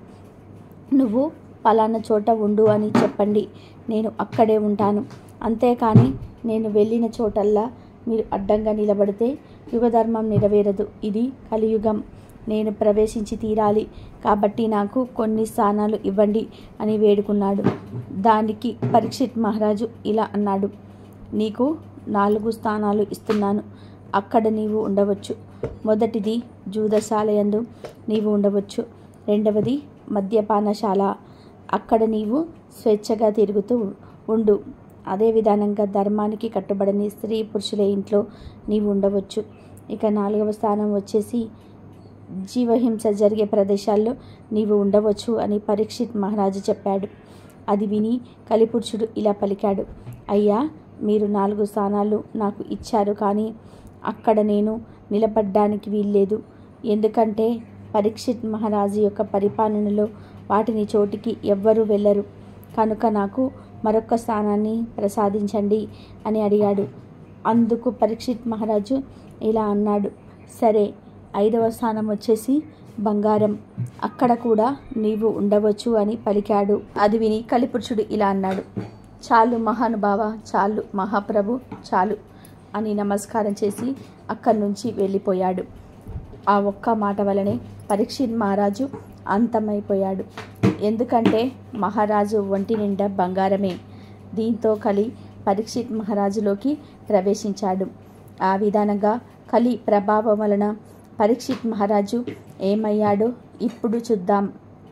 నువ్వు పలానా చోట ఉండు అని చెప్పండి నేను అక్కడే ఉంటాను అంతేకాని నేను వెళ్ళిన చోటల్లా మీరు అడ్డంగా నిలబడితే యుగధర్మం నెరవేరదు ఇది కలియుగం నేను ప్రవేశించి తీరాలి కాబట్టి నాకు కొన్ని స్థానాలు ఇవ్వండి అని వేడుకున్నాడు దానికి పరీక్షిత్ మహారాజు ఇలా అన్నాడు నీకు నాలుగు స్థానాలు ఇస్తున్నాను అక్కడ నీవు ఉండవచ్చు మొదటిది జూదశాలయందు నీవు ఉండవచ్చు రెండవది మద్యపానశాల అక్కడ నీవు స్వేచ్ఛగా తిరుగుతూ ఉండు అదే విధానంగా ధర్మానికి కట్టుబడని స్త్రీ పురుషుల ఇంట్లో నీవు ఉండవచ్చు ఇక నాలుగవ స్థానం వచ్చేసి జీవహింస జరిగే ప్రదేశాల్లో నీవు ఉండవచ్చు అని పరీక్షిత్ మహారాజు చెప్పాడు అది విని కలిపురుషుడు ఇలా పలికాడు అయ్యా మీరు నాలుగు స్థానాలు నాకు ఇచ్చారు కానీ అక్కడ నేను నిలబడ్డానికి వీల్లేదు ఎందుకంటే పరీక్షిత్ మహారాజు యొక్క పరిపాలనలో వాటిని చోటికి ఎవ్వరూ వెళ్ళరు కనుక నాకు మరొక స్థానాన్ని ప్రసాదించండి అని అడిగాడు అందుకు పరీక్షిత్ మహారాజు ఇలా అన్నాడు సరే ఐదవ స్థానం వచ్చేసి బంగారం అక్కడ కూడా నీవు ఉండవచ్చు అని పలికాడు అది విని కలిపురుషుడు ఇలా అన్నాడు చాలు మహానుభావ చాలు మహాప్రభు చాలు అని నమస్కారం చేసి అక్కడి నుంచి వెళ్ళిపోయాడు ఆ ఒక్క మాట వలనే పరీక్షిత్ మహారాజు అంతమైపోయాడు ఎందుకంటే మహారాజు ఒంటి నిండా బంగారమే దీంతో కలి పరీక్షిత్ మహారాజులోకి ప్రవేశించాడు ఆ విధానంగా కలి ప్రభావం వలన పరీక్షిత్ మహారాజు ఏమయ్యాడో ఇప్పుడు చూద్దాం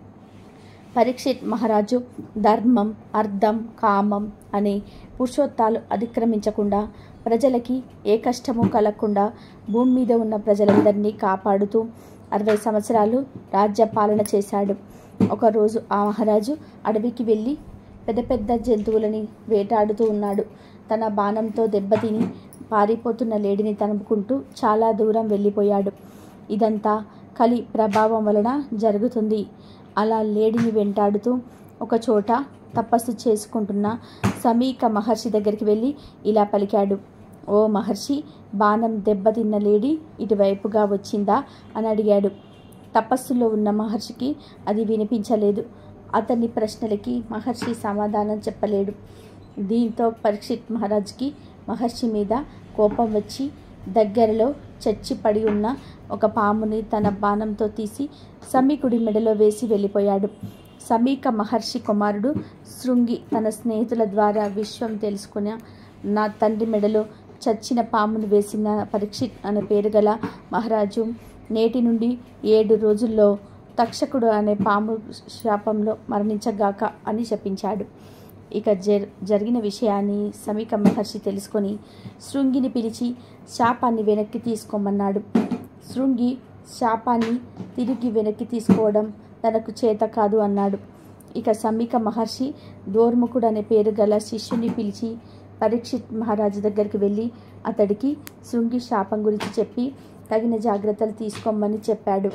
పరీక్షిత్ మహారాజు ధర్మం అర్థం కామం అనే పురుషోత్తాలు అతిక్రమించకుండా ప్రజలకి ఏ కష్టము కలగకుండా భూమి మీద ఉన్న ప్రజలందరినీ కాపాడుతూ అరవై సంవత్సరాలు రాజ్య పాలన చేశాడు ఒకరోజు ఆ మహారాజు అడవికి వెళ్ళి పెద్ద పెద్ద జంతువులని వేటాడుతూ ఉన్నాడు తన బాణంతో దెబ్బతిని పారిపోతున్న లేడిని తనుపుకుంటూ చాలా దూరం వెళ్ళిపోయాడు ఇదంతా కలి ప్రభావం వలన జరుగుతుంది అలా లేడిని వెంటాడుతూ ఒక చోట తపస్సు చేసుకుంటున్న సమీక మహర్షి దగ్గరికి వెళ్ళి ఇలా పలికాడు ఓ మహర్షి బాణం దెబ్బతిన్న లేడి ఇటువైపుగా వచ్చిందా అని అడిగాడు తపస్సులో ఉన్న మహర్షికి అది వినిపించలేదు అతని ప్రశ్నలకి మహర్షి సమాధానం చెప్పలేడు దీంతో పరీక్షిత్ మహారాజ్కి మహర్షి మీద కోపం వచ్చి దగ్గరలో చచ్చి పడి ఉన్న ఒక పాముని తన బాణంతో తీసి సమీకుడి మెడలో వేసి వెళ్ళిపోయాడు సమీక మహర్షి కుమారుడు శృంగి తన స్నేహితుల ద్వారా విశ్వం తెలుసుకున్న నా తండ్రి మెడలో చచ్చిన పామును వేసిన పరీక్షిత్ అనే పేరు గల మహారాజు నేటి నుండి ఏడు రోజుల్లో తక్షకుడు అనే పాము శాపంలో మరణించగాక అని శపించాడు ఇక జర్ జరిగిన విషయాన్ని సమీక మహర్షి తెలుసుకొని శృంగిని పిలిచి శాపాన్ని వెనక్కి తీసుకోమన్నాడు శృంగి శాపాన్ని తిరిగి వెనక్కి తీసుకోవడం తనకు చేత కాదు అన్నాడు ఇక సమీక మహర్షి దోర్ముఖుడు అనే పేరు గల శిష్యుని పిలిచి పరీక్షిత్ మహారాజు దగ్గరికి వెళ్ళి అతడికి శృంగి శాపం గురించి చెప్పి తగిన జాగ్రత్తలు తీసుకోమని చెప్పాడు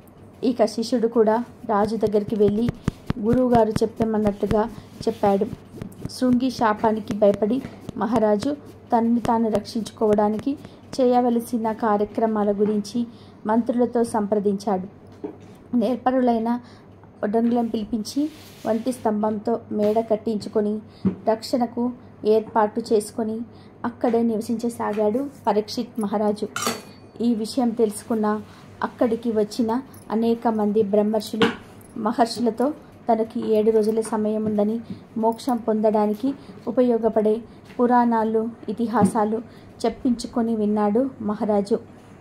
ఇక శిష్యుడు కూడా రాజు దగ్గరికి వెళ్ళి గురువుగారు చెప్పమన్నట్టుగా చెప్పాడు శృంగి శాపానికి భయపడి మహారాజు తన్ని తాను రక్షించుకోవడానికి చేయవలసిన కార్యక్రమాల గురించి మంత్రులతో సంప్రదించాడు నేర్పరులైన ఒడంగులను పిలిపించి వంటి స్తంభంతో మేడ కట్టించుకొని రక్షణకు ఏర్పాటు చేసుకొని అక్కడే నివసించసాగాడు పరీక్షిత్ మహారాజు ఈ విషయం తెలుసుకున్న అక్కడికి వచ్చిన అనేక మంది బ్రహ్మర్షులు మహర్షులతో తనకి ఏడు రోజుల సమయం ఉందని మోక్షం పొందడానికి ఉపయోగపడే పురాణాలు ఇతిహాసాలు చెప్పించుకొని విన్నాడు మహారాజు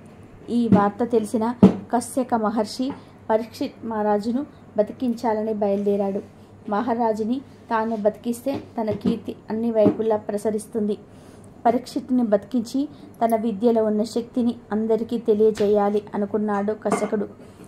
ఈ వార్త తెలిసిన కశ్యక మహర్షి పరీక్షిత్ మహారాజును బతికించాలని బయలుదేరాడు మహారాజుని తాను బతికిస్తే తన కీర్తి అన్ని వైపులా ప్రసరిస్తుంది పరీక్షిత్ని బతికించి తన విద్యలో ఉన్న శక్తిని అందరికీ తెలియజేయాలి అనుకున్నాడు కశ్యకుడు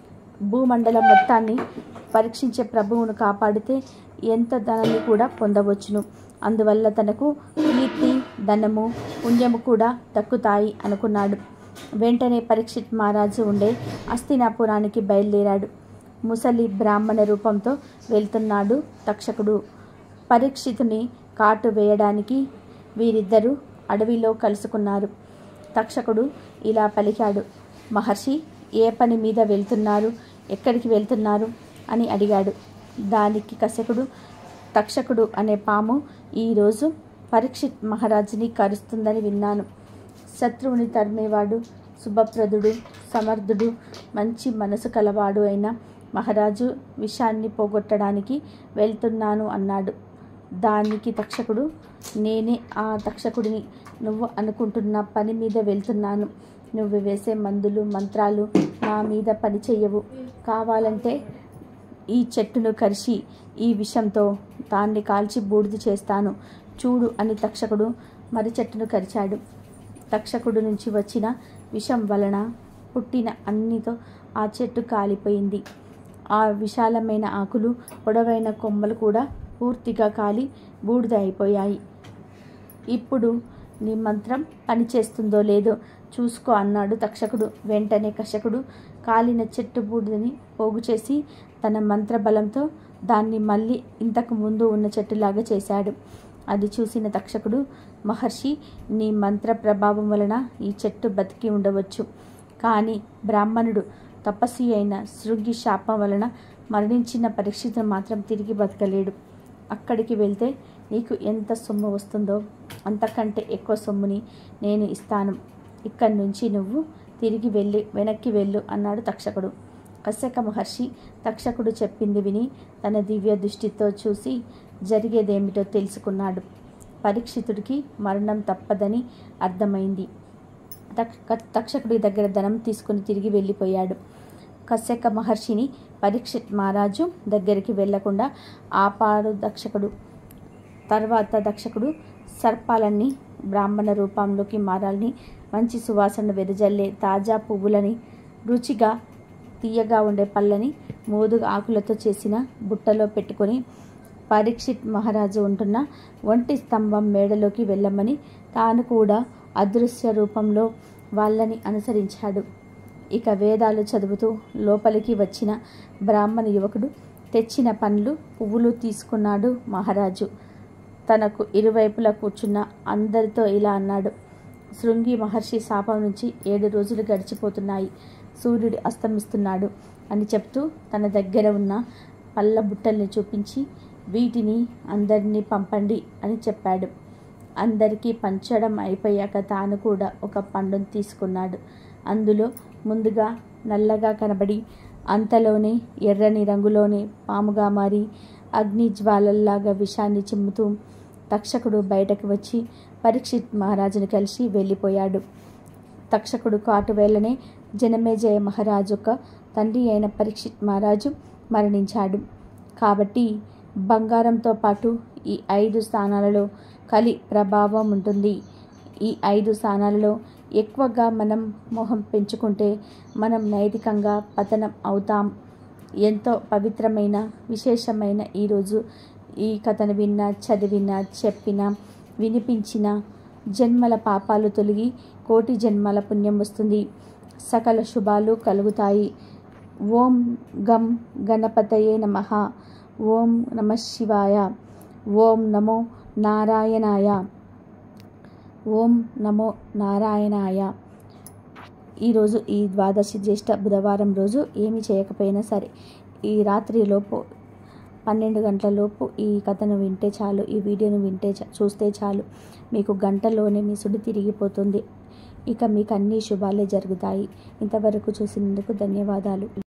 భూమండలం మొత్తాన్ని పరీక్షించే ప్రభువును కాపాడితే ఎంత ధనాన్ని కూడా పొందవచ్చును అందువల్ల తనకు కీర్తి ధనము పుణ్యము కూడా దక్కుతాయి అనుకున్నాడు వెంటనే పరీక్షిత్ మహారాజు ఉండే అస్థినాపురానికి బయలుదేరాడు ముసలి బ్రాహ్మణ రూపంతో వెళ్తున్నాడు తక్షకుడు పరీక్షితుని కాటు వేయడానికి వీరిద్దరూ అడవిలో కలుసుకున్నారు తక్షకుడు ఇలా పలికాడు మహర్షి ఏ పని మీద వెళ్తున్నారు ఎక్కడికి వెళ్తున్నారు అని అడిగాడు దానికి కశ్యకుడు తక్షకుడు అనే పాము ఈరోజు పరీక్షిత్ మహారాజుని కరుస్తుందని విన్నాను శత్రువుని తరిమేవాడు శుభప్రదుడు సమర్థుడు మంచి మనసు కలవాడు అయిన మహారాజు విషాన్ని పోగొట్టడానికి వెళ్తున్నాను అన్నాడు దానికి తక్షకుడు నేనే ఆ తక్షకుడిని నువ్వు అనుకుంటున్న పని మీద వెళ్తున్నాను నువ్వు వేసే మందులు మంత్రాలు నా మీద పని చెయ్యవు కావాలంటే ఈ చెట్టును కరిచి ఈ విషంతో దాన్ని కాల్చి బూడిద చేస్తాను చూడు అని తక్షకుడు మరి చెట్టును కరిచాడు తక్షకుడు నుంచి వచ్చిన విషం వలన పుట్టిన అన్నితో ఆ చెట్టు కాలిపోయింది ఆ విశాలమైన ఆకులు పొడవైన కొమ్మలు కూడా పూర్తిగా కాలి బూడిద అయిపోయాయి ఇప్పుడు నీ మంత్రం పనిచేస్తుందో లేదో చూసుకో అన్నాడు తక్షకుడు వెంటనే కషకుడు కాలిన చెట్టు బూడిదని పోగు చేసి తన మంత్రబలంతో దాన్ని మళ్ళీ ఇంతకు ముందు ఉన్న చెట్టులాగా చేశాడు అది చూసిన తక్షకుడు మహర్షి నీ మంత్ర ప్రభావం వలన ఈ చెట్టు బతికి ఉండవచ్చు కానీ బ్రాహ్మణుడు తపస్వి అయిన శృంగి శాపం వలన మరణించిన పరీక్షితును మాత్రం తిరిగి బతకలేడు అక్కడికి వెళ్తే నీకు ఎంత సొమ్ము వస్తుందో అంతకంటే ఎక్కువ సొమ్ముని నేను ఇస్తాను ఇక్కడి నుంచి నువ్వు తిరిగి వెళ్ళి వెనక్కి వెళ్ళు అన్నాడు తక్షకుడు కశ్యక మహర్షి తక్షకుడు చెప్పింది విని తన దివ్య దృష్టితో చూసి జరిగేదేమిటో తెలుసుకున్నాడు పరీక్షితుడికి మరణం తప్పదని అర్థమైంది తక్ష తక్షకుడి దగ్గర ధనం తీసుకుని తిరిగి వెళ్ళిపోయాడు కశ్యక మహర్షిని పరీక్షిత్ మహారాజు దగ్గరికి వెళ్లకుండా ఆపాడు దక్షకుడు తర్వాత దక్షకుడు సర్పాలన్నీ బ్రాహ్మణ రూపంలోకి మారాలని మంచి సువాసన వెదజల్లే తాజా పువ్వులని రుచిగా తీయగా ఉండే పళ్ళని మోదుగా ఆకులతో చేసిన బుట్టలో పెట్టుకొని పరీక్షిత్ మహారాజు ఉంటున్న ఒంటి స్తంభం మేడలోకి వెళ్ళమని తాను కూడా అదృశ్య రూపంలో వాళ్ళని అనుసరించాడు ఇక వేదాలు చదువుతూ లోపలికి వచ్చిన బ్రాహ్మణ యువకుడు తెచ్చిన పండ్లు పువ్వులు తీసుకున్నాడు మహారాజు తనకు ఇరువైపులా కూర్చున్న అందరితో ఇలా అన్నాడు శృంగి మహర్షి శాపం నుంచి ఏడు రోజులు గడిచిపోతున్నాయి సూర్యుడు అస్తమిస్తున్నాడు అని చెప్తూ తన దగ్గర ఉన్న పళ్ళ బుట్టల్ని చూపించి వీటిని అందరినీ పంపండి అని చెప్పాడు అందరికీ పంచడం అయిపోయాక తాను కూడా ఒక పండును తీసుకున్నాడు అందులో ముందుగా నల్లగా కనబడి అంతలోనే ఎర్రని రంగులోనే పాముగా మారి అగ్ని జ్వాలల్లాగా విషాన్ని చిమ్ముతూ తక్షకుడు బయటకు వచ్చి పరీక్షిత్ మహారాజును కలిసి వెళ్ళిపోయాడు తక్షకుడు కాటు వేళనే జనమేజయ మహారాజు యొక్క తండ్రి అయిన పరీక్షిత్ మహారాజు మరణించాడు కాబట్టి బంగారంతో పాటు ఈ ఐదు స్థానాలలో కలి ప్రభావం ఉంటుంది ఈ ఐదు స్థానాలలో ఎక్కువగా మనం మొహం పెంచుకుంటే మనం నైతికంగా పతనం అవుతాం ఎంతో పవిత్రమైన విశేషమైన ఈరోజు ఈ కథను విన్నా చదివినా చెప్పినా వినిపించిన జన్మల పాపాలు తొలగి కోటి జన్మల పుణ్యం వస్తుంది సకల శుభాలు కలుగుతాయి ఓం గం గణపతయే నమ ఓం నమ శివాయ ఓం నమో నారాయణాయ ఓం నమో నారాయణాయ ఈరోజు ఈ ద్వాదశి జ్యేష్ఠ బుధవారం రోజు ఏమి చేయకపోయినా సరే ఈ రాత్రిలోపు పన్నెండు గంటలలోపు ఈ కథను వింటే చాలు ఈ వీడియోను వింటే చా- చూస్తే చాలు మీకు గంటలోనే మీ సుడి తిరిగిపోతుంది ఇక మీకు అన్ని శుభాలే జరుగుతాయి ఇంతవరకు చూసినందుకు ధన్యవాదాలు